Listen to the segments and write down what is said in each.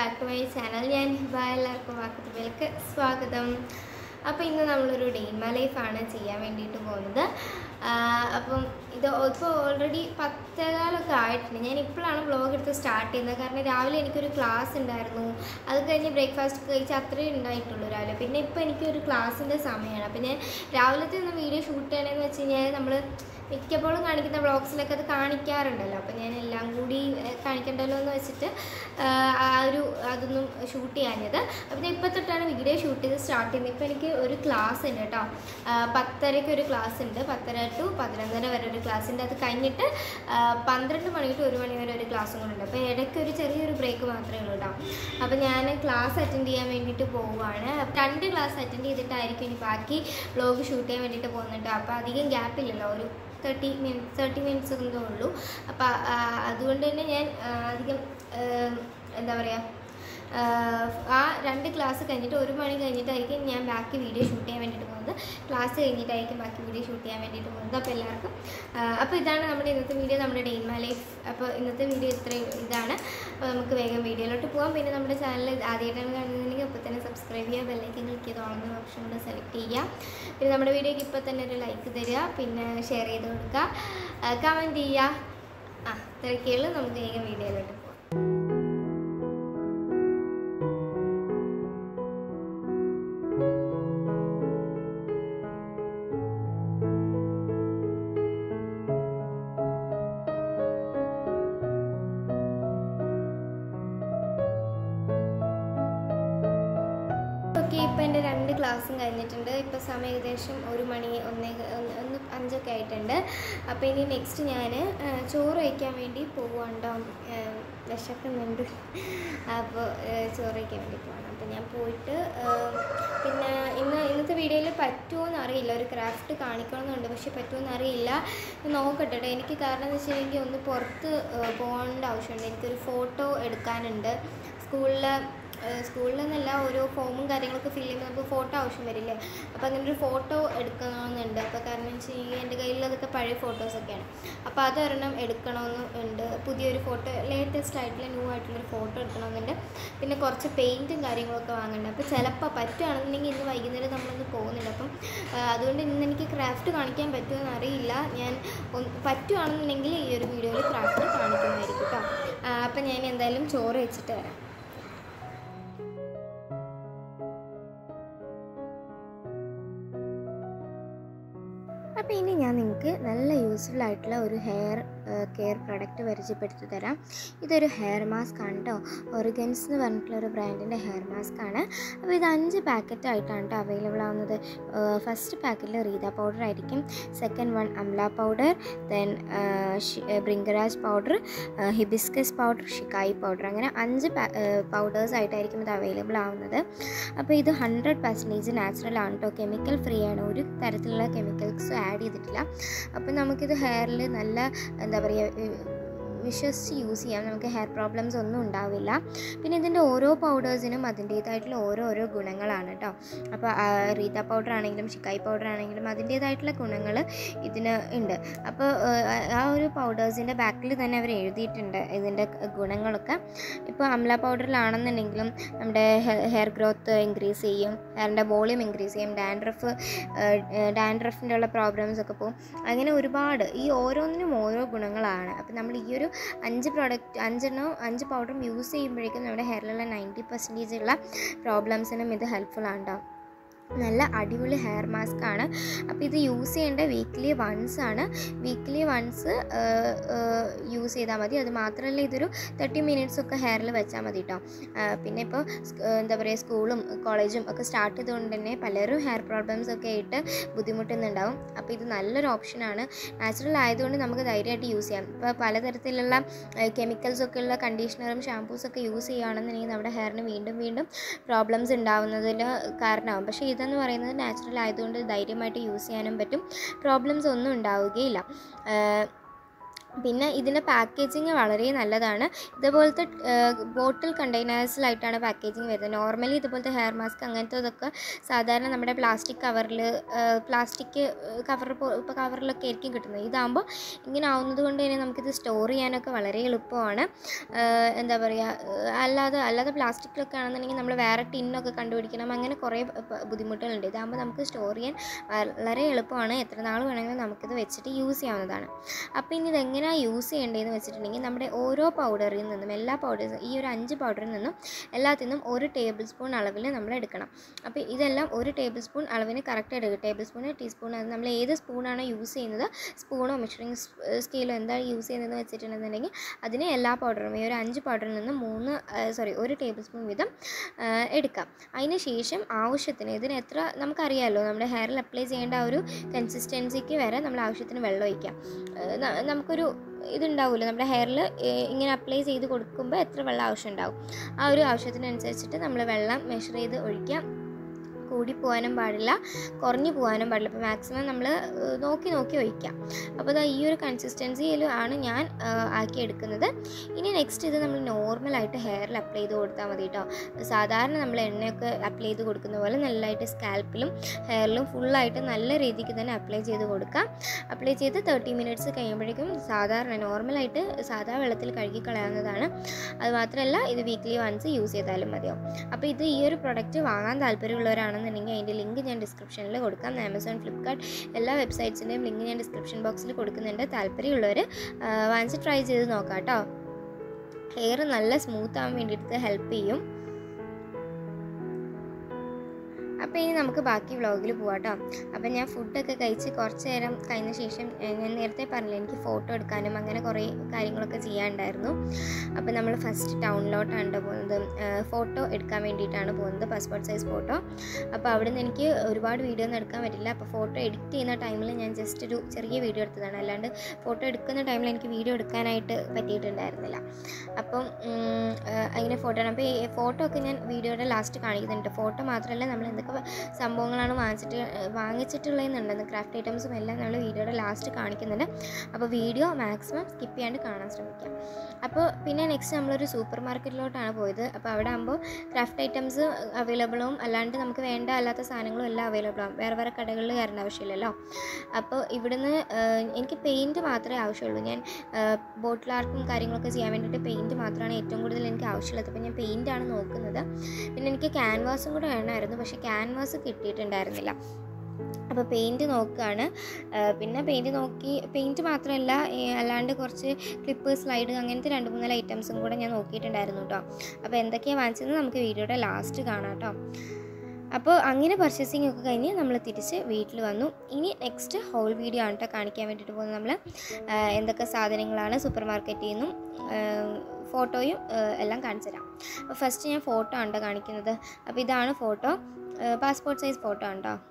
Back to my channel ഞാൻ ഹിബ എല്ലാവർക്കും വാക്കത്തുബേലേക്ക് സ്വാഗതം അപ്പോൾ ഇന്ന് നമ്മളൊരു ഡേ ഇൻ മൈ ലൈഫാണ് ചെയ്യാൻ വേണ്ടിയിട്ട് പോകുന്നത് ആഹ് അപ്പം ഇത് ഇപ്പോൾ ഓൾറെഡി പത്തേകാലൊക്കെ ആയിട്ടുണ്ട് ഞാൻ ഇപ്പോഴാണ് വ്ളോഗ് എടുത്ത് സ്റ്റാർട്ട് ചെയ്യുന്നത് കാരണം രാവിലെ എനിക്കൊരു ക്ലാസ് ഉണ്ടായിരുന്നു അത് കഴിഞ്ഞ് ബ്രേക്ക്ഫാസ്റ്റ് കഴിച്ച് അത്രയേ ഉണ്ടായിട്ടുള്ളൂ രാവിലെ പിന്നെ ഇപ്പോൾ എനിക്കൊരു ക്ലാസ്സിൻ്റെ സമയമാണ് അപ്പം ഞാൻ രാവിലത്തെ ഒന്ന് വീഡിയോ ഷൂട്ട് ചെയ്യണമെന്ന് വെച്ച് കഴിഞ്ഞാൽ നമ്മൾ മിക്കപ്പോഴും കാണിക്കുന്ന വ്ളോഗ്സിലൊക്കെ അത് കാണിക്കാറുണ്ടല്ലോ അപ്പം ഞാൻ എല്ലാം കൂടി ഏഹ്, കാണിക്കണ്ടല്ലോ എന്ന് വെച്ചിട്ട് ആഹ്, ആ ഒരു അതൊന്നും ഷൂട്ട് ചെയ്യാഞ്ഞത് അപ്പം ഞാൻ ഇപ്പം തൊട്ടാണ് വീഡിയോ ഷൂട്ട് ചെയ്ത് സ്റ്റാർട്ട് ചെയ്യുന്നത് ഇപ്പം എനിക്ക് ഒരു ക്ലാസ് ഉണ്ട് കേട്ടോ ആഹ്, പത്തരയ്ക്ക് ഒരു ക്ലാസ് ഉണ്ട് പത്തര ടു പതിനൊന്നര വരെ ഒരു ക്ലാസ് ഉണ്ട് അത് കഴിഞ്ഞിട്ട് ആഹ്, പന്ത്രണ്ട് മണി ടു ഒരു മണി വരെ ഒരു ക്ലാസ്സും കൂടെ ഉണ്ട് അപ്പോൾ ഇടയ്ക്ക് ഒരു ചെറിയൊരു ബ്രേക്ക് മാത്രമേ ഉള്ളൂ കേട്ടോ അപ്പോൾ ഞാൻ ക്ലാസ് അറ്റൻഡ് ചെയ്യാൻ വേണ്ടിയിട്ട് പോവുകയാണ് രണ്ട് ക്ലാസ് അറ്റൻഡ് ചെയ്തിട്ടായിരിക്കും ഇനി ബാക്കി വ്ളോഗ് ഷൂട്ട് ചെയ്യാൻ വേണ്ടിയിട്ട് പോകുന്നുണ്ട് അപ്പോൾ അധികം ഗ്യാപ്പ് ഇല്ലല്ലോ ഒരു തേർട്ടി മിനിറ്റ്സ് തേർട്ടി മിനിറ്റ്സ് എന്തോ ഉള്ളൂ അപ്പോൾ അതുകൊണ്ട് തന്നെ ഞാൻ ആ, അധികം ആ, എന്താ പറയുക ആ രണ്ട് ക്ലാസ് കഴിഞ്ഞിട്ട് ഒരു മണി കഴിഞ്ഞിട്ടായിരിക്കും ഞാൻ ബാക്കി വീഡിയോ ഷൂട്ട് ചെയ്യാൻ വേണ്ടിയിട്ട് പോകുന്നത് ക്ലാസ് കഴിഞ്ഞിട്ടായിരിക്കും ബാക്കി വീഡിയോ ഷൂട്ട് ചെയ്യാൻ വേണ്ടിയിട്ട് പോകുന്നത് അപ്പോൾ എല്ലാവർക്കും അപ്പോൾ ഇതാണ് നമ്മുടെ ഇന്നത്തെ വീഡിയോ നമ്മുടെ ഡേ ഇൻ മൈ ലൈഫ് അപ്പോൾ ഇന്നത്തെ വീഡിയോ ഇത്രയും ഇതാണ് അപ്പോൾ നമുക്ക് വേഗം വീഡിയോയിലോട്ട് പോകാം പിന്നെ നമ്മുടെ ചാനൽ ആദ്യമായിട്ടാണ് കാണുന്നതെങ്കിൽ അപ്പോൾ തന്നെ സബ്സ്ക്രൈബ് ചെയ്യുക ബെല്ലൈക്കൻ ക്ലിക്ക് ചെയ്ത് ഓളുന്ന ഓപ്ഷൻ കൂടെ സെലക്ട് ചെയ്യുക പിന്നെ നമ്മുടെ വീഡിയോയ്ക്ക് ഇപ്പോൾ തന്നെ ഒരു ലൈക്ക് തരിക പിന്നെ ഷെയർ ചെയ്ത് കൊടുക്കുക കമൻറ്റ് ചെയ്യുക ആ ഇത്രയൊക്കെയുള്ളൂ നമുക്ക് വേഗം വീഡിയോയിലോട്ട് പോകാം ഓക്കെ ഇപ്പം എൻ്റെ രണ്ട് ക്ലാസ്സും കഴിഞ്ഞിട്ടുണ്ട് ഇപ്പോൾ സമയം ഏകദേശം ഒരു മണി ഒന്നേ ഒന്ന് ഒന്ന് അഞ്ചൊക്കെ ആയിട്ടുണ്ട് അപ്പോൾ ഇനി നെക്സ്റ്റ് ഞാൻ ചോറ് വയ്ക്കാൻ വേണ്ടി പോവാണ്ടോ വിശക്കുന്നുണ്ട് അപ്പോൾ ചോറ് വയ്ക്കാൻ വേണ്ടി പോകണം അപ്പോൾ ഞാൻ പോയിട്ട് ആ, പിന്നെ ഇന്ന് ഇന്നത്തെ വീഡിയോയിൽ പറ്റുമോ എന്നറിയില്ല ഒരു ക്രാഫ്റ്റ് കാണിക്കണമെന്നുണ്ട് പക്ഷെ പറ്റുമോ എന്നറിയില്ല നോക്കട്ടെ ട്ടോ. എനിക്ക് കാരണം എന്ന് വെച്ചിട്ടുണ്ടെങ്കിൽ ഒന്ന് പുറത്ത് ആ, പോകേണ്ട ആവശ്യമുണ്ട് എനിക്കൊരു ഫോട്ടോ എടുക്കാനുണ്ട് സ്കൂളിൽ സ്കൂളിൽ നിന്നല്ല ഓരോ ഫോമും കാര്യങ്ങളൊക്കെ ഫില്ല് ചെയ്യുമ്പോൾ നമുക്ക് ഫോട്ടോ ആവശ്യം വരില്ലേ അപ്പോൾ അങ്ങനെ ഒരു ഫോട്ടോ എടുക്കണമെന്നുണ്ട് അപ്പോൾ കാരണം എന്ന് വെച്ച് കഴിഞ്ഞാൽ എൻ്റെ കയ്യിൽ അതൊക്കെ പഴയ ഫോട്ടോസൊക്കെയാണ് അപ്പോൾ അതൊരെണ്ണം എടുക്കണമെന്ന് ഉണ്ട് പുതിയൊരു ഫോട്ടോ ലേറ്റസ്റ്റ് ആയിട്ടുള്ള ന്യൂ ആയിട്ടുള്ളൊരു ഫോട്ടോ എടുക്കണമെന്നുണ്ട് പിന്നെ കുറച്ച് പെയിൻറ്റും കാര്യങ്ങളൊക്കെ വാങ്ങുന്നുണ്ട് അപ്പോൾ ചിലപ്പോൾ പറ്റുകയാണെന്നുണ്ടെങ്കിൽ ഇന്ന് വൈകുന്നേരം നമ്മളൊന്ന് പോകുന്നുണ്ട് അപ്പം ആ, അതുകൊണ്ട് ഇന്ന് എനിക്ക് ക്രാഫ്റ്റ് കാണിക്കാൻ പറ്റുമെന്ന് അറിയില്ല ഞാൻ ഒന്ന് പറ്റുകയാണെന്നുണ്ടെങ്കിൽ ഈ ഒരു വീഡിയോയിൽ ക്രാഫ്റ്റ് കാണിക്കുന്നതായിരിക്കും കേട്ടോ അപ്പം ഞാൻ എന്തായാലും ചോറ് വെച്ചിട്ട് വരാം അപ്പോൾ ഇനി ഞാൻ നിങ്ങൾക്ക് നല്ല യൂസ്ഫുൾ ആയിട്ടുള്ള ഒരു ഹെയർ കെയർ പ്രൊഡക്റ്റ് പരിചയപ്പെടുത്തി തരാം ഇതൊരു ഹെയർ മാസ്ക് ആണ് കേട്ടോ ഒറിഗൻസ് എന്ന് പറഞ്ഞിട്ടുള്ള ഒരു ബ്രാൻഡിൻ്റെ ഹെയർ മാസ്ക് ആണ് അപ്പോൾ ഇത് അഞ്ച് പാക്കറ്റ് ആയിട്ടാണ് കേട്ടോ അവൈലബിൾ ആവുന്നത് ഫസ്റ്റ് പാക്കറ്റിൽ റീത പൗഡർ ആയിരിക്കും second one amla powder then bhringraj powder hibiscus powder shikakai powder അങ്ങനെ അഞ്ച് പൗഡേഴ്സ് ആയിട്ടായിരിക്കും ഇത് അവൈലബിൾ ആവുന്നത് അപ്പോൾ ഇത് ഹൺഡ്രഡ് പെർസെൻറ്റേജ് നാച്ചുറൽ ആണ് കേട്ടോ കെമിക്കൽ ഫ്രീ ആണ് ഒരു തരത്തിലുള്ള കെമിക്കൽസും ആഡ് ചെയ്തിട്ടില്ല അപ്പോൾ നമുക്കിത് ഹെയറിൽ നല്ല എന്താ പറയുക വിശ്വസിച്ച് യൂസ് ചെയ്യാം നമുക്ക് ഹെയർ പ്രോബ്ലംസ് ഒന്നും ഉണ്ടാവില്ല പിന്നെ ഇതിൻ്റെ ഓരോ പൗഡേഴ്സിനും അതിൻ്റേതായിട്ടുള്ള ഓരോരോ ഗുണങ്ങളാണ് കേട്ടോ അപ്പോൾ റീത്ത പൗഡർ ആണെങ്കിലും ഷിക്കായി പൗഡർ ആണെങ്കിലും അതിൻ്റേതായിട്ടുള്ള ഗുണങ്ങൾ ഇതിന് ഉണ്ട് അപ്പോൾ ആ ഒരു പൗഡേഴ്സിൻ്റെ ബാക്കിൽ തന്നെ അവർ എഴുതിയിട്ടുണ്ട് ഇതിൻ്റെ ഗുണങ്ങളൊക്കെ ഇപ്പോൾ അംല പൗഡറിലാണെന്നുണ്ടെങ്കിലും നമ്മുടെ ഹെയർ ഗ്രോത്ത് ഇൻക്രീസ് ചെയ്യും ഹെയറിൻ്റെ വോളിയം ഇൻക്രീസ് ചെയ്യും ഡാൻഡ്രഫ് ഡാൻഡ്രഫിൻ്റെ ഉള്ള പ്രോബ്ലംസ് ഒക്കെ പോകും അങ്ങനെ ഒരുപാട് ഈ ഓരോന്നിനും ഓരോ ഗുണങ്ങളാണ് അപ്പോൾ നമ്മൾ ഈ ഒരു അഞ്ച് പ്രോഡക്റ്റ് അഞ്ചെണ്ണം അഞ്ച് പൗഡറും യൂസ് ചെയ്യുമ്പോഴേക്കും നമ്മുടെ ഹെയറിലുള്ള നയൻറ്റി പെർസെൻറ്റേജ് ഉള്ള പ്രോബ്ലംസിനും ഇത് ഹെൽപ്ഫുൾ ആണ് കേട്ടോ നല്ല അടിപൊളി ഹെയർ മാസ്ക് ആണ് അപ്പോൾ ഇത് യൂസ് ചെയ്യേണ്ട വീക്ക്ലി വൺസ് ആണ് വീക്ക്ലി വൺസ് യൂസ് ചെയ്താൽ മതി അത് മാത്രമല്ല ഇതൊരു തേർട്ടി മിനിറ്റ്സ് ഒക്കെ ഹെയറിൽ വെച്ചാൽ മതി കേട്ടോ പിന്നെ ഇപ്പോൾ എന്താ പറയുക സ്കൂളും കോളേജും ഒക്കെ സ്റ്റാർട്ട് ചെയ്തുകൊണ്ട് തന്നെ പലരും ഹെയർ പ്രോബ്ലംസ് ഒക്കെ ആയിട്ട് ബുദ്ധിമുട്ടുന്നുണ്ടാവും അപ്പോൾ ഇത് നല്ലൊരു ഓപ്ഷനാണ് നാച്ചുറൽ ആയതുകൊണ്ട് നമുക്ക് ധൈര്യമായിട്ട് യൂസ് ചെയ്യാം ഇപ്പോൾ പലതരത്തിലുള്ള കെമിക്കൽസ് ഒക്കെ ഉള്ള കണ്ടീഷണറും ഷാമ്പൂസും ഒക്കെ യൂസ് ചെയ്യുകയാണെന്നുണ്ടെങ്കിൽ നമ്മുടെ ഹെയറിന് വീണ്ടും വീണ്ടും പ്രോബ്ലംസ് ഉണ്ടാവുന്നതിന് കാരണമാവും പക്ഷേ ഇതെന്ന് പറയുന്നത് നാച്ചുറൽ ആയതുകൊണ്ട് ധൈര്യമായിട്ട് യൂസ് ചെയ്യാനും പറ്റും പ്രോബ്ലംസ് ഒന്നും ഉണ്ടാവുകയില്ല പിന്നെ ഇതിൻ്റെ പാക്കേജിങ് വളരെ നല്ലതാണ് ഇതുപോലത്തെ ബോട്ടിൽ കണ്ടെയ്നേഴ്സിലായിട്ടാണ് പാക്കേജിങ് വരുന്നത് നോർമലി ഇതുപോലത്തെ ഹെയർ മാസ്ക് അങ്ങനത്തെ ഇതൊക്കെ സാധാരണ നമ്മുടെ പ്ലാസ്റ്റിക് കവറിൽ പ്ലാസ്റ്റിക് കവർ ഇപ്പോൾ കവറിലൊക്കെ ആയിരിക്കും കിട്ടുന്നത് ഇതാകുമ്പോൾ ഇങ്ങനെ ആവുന്നത് കൊണ്ട് തന്നെ നമുക്കിത് സ്റ്റോർ ചെയ്യാനൊക്കെ വളരെ എളുപ്പമാണ് ആഹ് എന്താ പറയുക അല്ലാതെ അല്ലാതെ പ്ലാസ്റ്റിക്കിലൊക്കെ ആണെന്നുണ്ടെങ്കിൽ നമ്മൾ വേറെ ടിന്നൊക്കെ കണ്ടുപിടിക്കണം അങ്ങനെ കുറേ പ- ബുദ്ധിമുട്ടുകളുണ്ട് ഇതാകുമ്പോൾ നമുക്ക് സ്റ്റോർ ചെയ്യാൻ വളരെ എളുപ്പമാണ് എത്ര നാൾ വേണമെങ്കിലും നമുക്കിത് വെച്ചിട്ട് യൂസ് ചെയ്യാവുന്നതാണ് അപ്പോൾ ഇനി ഇതെങ്ങനെയാണ് യൂസ് ചെയ്യേണ്ടതെന്ന് വെച്ചിട്ടുണ്ടെങ്കിൽ നമ്മുടെ ഓരോ പൗഡറിൽ നിന്നും എല്ലാ പൗഡേഴ്സും ഈ ഒരു അഞ്ച് പൗഡറിൽ നിന്നും എല്ലാത്തിൽ നിന്നും ഒരു ടേബിൾ സ്പൂൺ അളവിൽ നമ്മൾ എടുക്കണം അപ്പോൾ ഇതെല്ലാം ഒരു ടേബിൾ സ്പൂൺ അളവിന് കറക്റ്റ് എടുക്കുക ടേബിൾ സ്പൂൺ ടീസ്പൂൺ അത് നമ്മൾ ഏത് സ്പൂണാണോ യൂസ് ചെയ്യുന്നത് സ്പൂണോ മെഷറിംഗ് സ്കെയിലോ എന്താണ് യൂസ് ചെയ്യുന്നതെന്ന് വെച്ചിട്ടുണ്ടെന്നുണ്ടെങ്കിൽ അതിന് എല്ലാ പൗഡറും ഈ ഒരു അഞ്ച് പൗഡറിൽ നിന്ന് മൂന്ന് സോറി ഒരു ടേബിൾ സ്പൂൺ വീതം ആ, എടുക്കാം അതിന് ശേഷം ആവശ്യത്തിന് ഇതിന് എത്ര നമുക്കറിയാമല്ലോ നമ്മുടെ ഹെയറിൽ അപ്ലൈ ചെയ്യേണ്ട ആ ഒരു കൺസിസ്റ്റൻസിക്ക് വരെ നമ്മൾ ആവശ്യത്തിന് വെള്ളം ഒഴിക്കാം ഏഹ് ന- നമുക്കൊരു ഇതുണ്ടാവുമല്ലോ നമ്മുടെ ഹെയറിൽ ഇങ്ങനെ അപ്ലൈ ചെയ്ത് കൊടുക്കുമ്പോൾ എത്ര വെള്ളം ആവശ്യം ഉണ്ടാവും ആ ഒരു ആവശ്യത്തിനനുസരിച്ചിട്ട് നമ്മൾ വെള്ളം മെഷർ ചെയ്ത് ഒഴിക്കാം കൂടി പോകാനും പാടില്ല കുറഞ്ഞു പോകാനും പാടില്ല അപ്പോൾ മാക്സിമം നമ്മൾ നോക്കി നോക്കി ഒഴിക്കാം അപ്പോൾ ദാ ഈ ഒരു കൺസിസ്റ്റൻസിയിൽ ആണ് ഞാൻ ആ, ആക്കി എടുക്കുന്നത് ഇനി നെക്സ്റ്റ് ഇത് നമ്മൾ നോർമലായിട്ട് ഹെയറിൽ അപ്ലൈ ചെയ്ത് കൊടുത്താൽ മതി കേട്ടോ സാധാരണ നമ്മൾ എണ്ണയൊക്കെ അപ്ലൈ ചെയ്ത് കൊടുക്കുന്ന പോലെ നല്ലതായിട്ട് സ്കാൽപ്പിലും ഹെയറിലും ഫുള്ളായിട്ട് നല്ല രീതിക്ക് തന്നെ അപ്ലൈ ചെയ്ത് കൊടുക്കാം അപ്ലൈ ചെയ്ത് തേർട്ടി മിനിറ്റ്സ് കഴിയുമ്പോഴേക്കും സാധാരണ നോർമലായിട്ട് സാധാ വെള്ളത്തിൽ കഴുകി കളയാവുന്നതാണ് അത് മാത്രമല്ല ഇത് വീക്ക്ലി വൺസ് യൂസ് ചെയ്താലും മതിയാവും അപ്പോൾ ഇത് ഈ ഒരു പ്രൊഡക്റ്റ് വാങ്ങാൻ താല്പര്യമുള്ളവരാണെന്നുണ്ടെങ്കിൽ അതിൻ്റെ ലിങ്ക് ഞാൻ ഡിസ്ക്രിപ്ഷനിൽ കൊടുക്കാം ആമസോൺ ഫ്ലിപ്കാർട്ട് എല്ലാ വെബ്സൈറ്റ്സിൻ്റെയും ലിങ്ക് ഞാൻ ഡിസ്ക്രിപ്ഷൻ ബോക്സിൽ കൊടുക്കുന്നുണ്ട് താല്പര്യമുള്ളവർ വാങ്ങിച്ച് ട്രൈ ചെയ്ത് നോക്കാം കേട്ടോ ഹെയർ നല്ല സ്മൂത്ത് ആവാൻ വേണ്ടിയിട്ട് ഹെൽപ്പ് ചെയ്യും അപ്പോൾ ഇനി നമുക്ക് ബാക്കി വ്ളോഗിൽ പോവാം കേട്ടോ അപ്പോൾ ഞാൻ ഫുഡൊക്കെ കഴിച്ച് കുറച്ച് നേരം കഴിഞ്ഞ ശേഷം ഏഹ്, ഞാൻ നേരത്തെ പറഞ്ഞില്ല എനിക്ക് ഫോട്ടോ എടുക്കാനും അങ്ങനെ കുറേ കാര്യങ്ങളൊക്കെ ചെയ്യാനുണ്ടായിരുന്നു അപ്പോൾ നമ്മൾ ഫസ്റ്റ് ടൗണിലോട്ടാണ് ട്ടോ പോകുന്നത് ഫോട്ടോ എടുക്കാൻ വേണ്ടിയിട്ടാണ് പോകുന്നത് പാസ്പോർട്ട് സൈസ് ഫോട്ടോ അപ്പോൾ അവിടെ നിന്ന് എനിക്ക് ഒരുപാട് വീഡിയോ ഒന്നും എടുക്കാൻ പറ്റില്ല അപ്പോൾ ഫോട്ടോ എഡിറ്റ് ചെയ്യുന്ന ടൈമിൽ ഞാൻ ജസ്റ്റ് ഒരു ചെറിയ വീഡിയോ എടുത്തതാണ് അല്ലാണ്ട് ഫോട്ടോ എടുക്കുന്ന ടൈമിൽ എനിക്ക് വീഡിയോ എടുക്കാനായിട്ട് പറ്റിയിട്ടുണ്ടായിരുന്നില്ല അപ്പം ഉം, ഏഹ്, അങ്ങനെ ഫോട്ടോ ആണ് അപ്പോൾ ഈ ഫോട്ടോ ഒക്കെ ഞാൻ വീഡിയോയുടെ ലാസ്റ്റ് കാണിക്കുന്നുണ്ട് ഫോട്ടോ മാത്രമല്ല നമ്മൾ എന്തൊക്കെ സംഭവങ്ങളാണ് വാങ്ങിച്ചിട്ട് ഏഹ്, വാങ്ങിച്ചിട്ടുള്ളതെന്നുണ്ടെന്ന് ക്രാഫ്റ്റ് ഐറ്റംസും എല്ലാം നമ്മൾ വീഡിയോയുടെ ലാസ്റ്റ് കാണിക്കുന്നുണ്ട് അപ്പോൾ വീഡിയോ മാക്സിമം സ്കിപ്പ് ചെയ്യാണ്ട് കാണാൻ ശ്രമിക്കാം അപ്പോൾ പിന്നെ നെക്സ്റ്റ് നമ്മളൊരു സൂപ്പർ മാർക്കറ്റിലോട്ടാണ് പോയത് അപ്പോൾ അവിടെ ആകുമ്പോൾ ക്രാഫ്റ്റ് ഐറ്റംസ് അവൈലബിളും അല്ലാണ്ട് നമുക്ക് വേണ്ട അല്ലാത്ത സാധനങ്ങളും എല്ലാം അവൈലബിൾ ആവും വേറെ വേറെ കടകളിൽ കയറേണ്ട ആവശ്യമില്ലല്ലോ അപ്പോൾ ഇവിടുന്ന് ഏഹ്, എനിക്ക് പെയിൻറ്റ് മാത്രമേ ആവശ്യമുള്ളൂ ഞാൻ ബോട്ടിൽ ആർട്ടും കാര്യങ്ങളൊക്കെ ചെയ്യാൻ വേണ്ടിയിട്ട് പെയിൻറ്റ് മാത്രമാണ് ഏറ്റവും കൂടുതൽ എനിക്ക് ആവശ്യമുള്ളത് അപ്പോൾ ഞാൻ പെയിൻറ്റാണ് നോക്കുന്നത് പിന്നെ എനിക്ക് ക്യാൻവാസും കൂടെ വേണമായിരുന്നു പക്ഷേ ക്യാൻവാസ് കിട്ടിയിട്ടുണ്ടായിരുന്നില്ല അപ്പോൾ പെയിൻറ്റ് നോക്കുകയാണ് ആ, പിന്നെ പെയിൻറ്റ് നോക്കി പെയിൻറ്റ് മാത്രമല്ല ഈ അല്ലാണ്ട് കുറച്ച് ക്ലിപ്പ് സ്ലൈഡ് അങ്ങനത്തെ രണ്ട് മൂന്നാല് ഐറ്റംസും കൂടെ ഞാൻ നോക്കിയിട്ടുണ്ടായിരുന്നു കേട്ടോ അപ്പോൾ എന്തൊക്കെയാണ് വാങ്ങിച്ചതെന്ന് നമുക്ക് വീഡിയോയുടെ ലാസ്റ്റ് കാണാം കേട്ടോ അപ്പോൾ അങ്ങനെ പർച്ചേസിങ് ഒക്കെ കഴിഞ്ഞ് നമ്മൾ തിരിച്ച് വീട്ടിൽ വന്നു ഇനി നെക്സ്റ്റ് ഹോൾ വീഡിയോ ആണ് കേട്ടോ കാണിക്കാൻ വേണ്ടിയിട്ട് പോകുന്നത് നമ്മൾ എന്തൊക്കെ സാധനങ്ങളാണ് സൂപ്പർ മാർക്കറ്റിൽ നിന്നും ഫോട്ടോയും എല്ലാം കാണിച്ചു തരാം അപ്പോൾ ഫസ്റ്റ് ഞാൻ ഫോട്ടോ ആണ് ട്ടോ കാണിക്കുന്നത് അപ്പോൾ ഇതാണ് ഫോട്ടോ പാസ്പോർട്ട് സൈസ് ഫോട്ടോ ആണ് കേട്ടോ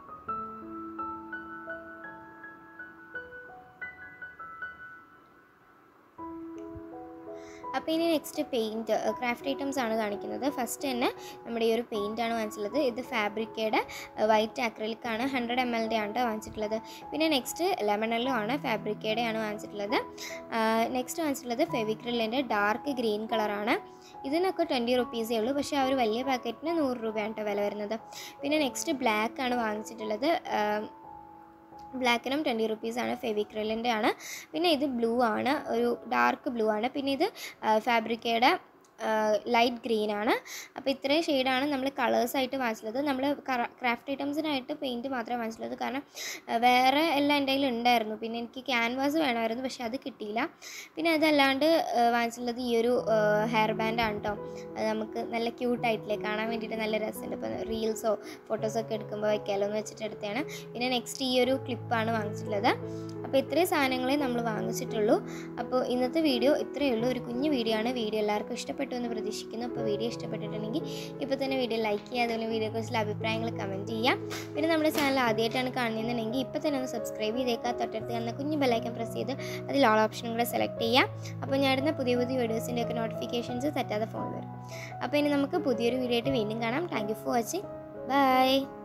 അപ്പോൾ ഇനി നെക്സ്റ്റ് പെയിൻറ്റ് ക്രാഫ്റ്റ് ഐറ്റംസ് ആണ് കാണിക്കുന്നത് ഫസ്റ്റ് തന്നെ നമ്മുടെ ഈ ഒരു പെയിൻ്റ് ആണ് വാങ്ങിച്ചിട്ടുള്ളത് ഇത് ഫാബ്രിക്കയുടെ വൈറ്റ് അക്രലിക് ആണ് ഹൺഡ്രഡ് എം എല്ലിൻ്റെ ആണ് ട്ടോ വാങ്ങിച്ചിട്ടുള്ളത് പിന്നെ നെക്സ്റ്റ് ലെമണല്ലോ ആണ് ഫാബ്രിക്കയുടെ ആണ് വാങ്ങിച്ചിട്ടുള്ളത് നെക്സ്റ്റ് വാങ്ങിച്ചിട്ടുള്ളത് ഫെവിക്രിലിൻ്റെ ഡാർക്ക് ഗ്രീൻ കളറാണ് ഇതിനൊക്കെ ട്വൻറ്റി റുപ്പീസേ ഉള്ളൂ പക്ഷേ ആ ഒരു വലിയ പാക്കറ്റിന് നൂറ് രൂപയാണ് ട്ടോ വില വരുന്നത് പിന്നെ നെക്സ്റ്റ് ബ്ലാക്ക് ആണ് വാങ്ങിച്ചിട്ടുള്ളത് ബ്ലാക്കിനും ട്വൻറ്റി റുപ്പീസാണ് ഫെവിക്രിലിൻ്റെ ആണ് പിന്നെ ഇത് ബ്ലൂ ആണ് ഒരു ഡാർക്ക് ബ്ലൂ ആണ് പിന്നെ ഇത് ഫാബ്രിക്കയുടെ ലൈറ്റ് ഗ്രീൻ ആണ് അപ്പോൾ ഇത്രയും ഷെയ്ഡാണ് നമ്മൾ കളേഴ്സായിട്ട് വാങ്ങിച്ചുള്ളത് നമ്മൾ ക്രാഫ്റ്റ് ഐറ്റംസിനായിട്ട് പെയിൻറ്റ് മാത്രമേ വാങ്ങിച്ചുള്ളത് കാരണം ആ, വേറെ എല്ലാം എൻ്റെ കയ്യിൽ ഉണ്ടായിരുന്നു പിന്നെ എനിക്ക് ക്യാൻവാസ് വേണമായിരുന്നു പക്ഷേ അത് കിട്ടിയില്ല പിന്നെ അതല്ലാണ്ട് ആ, വാങ്ങിച്ചിട്ടുള്ളത് ഈ ഒരു ഹെയർ ബാൻഡാണ് കേട്ടോ അത് നമുക്ക് നല്ല ക്യൂട്ടായിട്ടില്ലേ കാണാൻ വേണ്ടിയിട്ട് നല്ല രസമുണ്ട് ഇപ്പോൾ റീൽസോ ഫോട്ടോസൊക്കെ എടുക്കുമ്പോൾ വയ്ക്കാമല്ലോ എന്ന് വെച്ചിട്ട് എടുത്തതാണ് പിന്നെ നെക്സ്റ്റ് ഈ ഒരു ക്ലിപ്പാണ് വാങ്ങിച്ചിട്ടുള്ളത് അപ്പോൾ ഇത്രയും സാധനങ്ങളെ നമ്മൾ വാങ്ങിച്ചിട്ടുള്ളൂ അപ്പോൾ ഇന്നത്തെ വീഡിയോ ഇത്രയേ ഉള്ളൂ ഒരു കുഞ്ഞു വീഡിയോ ആണ് വീഡിയോ എല്ലാവർക്കും ഇഷ്ടപ്പെട്ടു എന്ന് പ്രതീക്ഷിക്കുന്നു അപ്പോൾ വീഡിയോ ഇഷ്ടപ്പെട്ടിട്ടുണ്ടെങ്കിൽ ഇപ്പോൾ തന്നെ വീഡിയോ ലൈക്ക് ചെയ്യുക അതുപോലെ വീഡിയോയെക്കുറിച്ചുള്ള അഭിപ്രായങ്ങൾ കമൻറ്റ് ചെയ്യാം പിന്നെ നമ്മുടെ ചാനൽ ആദ്യമായിട്ടാണ് കാണുന്നതെന്നുണ്ടെങ്കിൽ ഇപ്പോൾ തന്നെ ഒന്ന് സബ്സ്ക്രൈബ് ചെയ്തേക്കുക തൊട്ടടുത്ത് കാണുന്ന കുഞ്ഞു ബെല്ലൈക്കൻ പ്രസ് ചെയ്ത് അതിൽ ഓൾ ഓപ്ഷനും കൂടെ സെലക്ട് ചെയ്യാം അപ്പോൾ ഞാൻ ഇടുന്ന പുതിയ പുതിയ വീഡിയോസിൻ്റെ ഒക്കെ നോട്ടിഫിക്കേഷൻസ് തെറ്റാതെ ഫോൺ വരും അപ്പോൾ ഇനി നമുക്ക് പുതിയൊരു വീഡിയോ ആയിട്ട് വീണ്ടും കാണാം thank you for watching by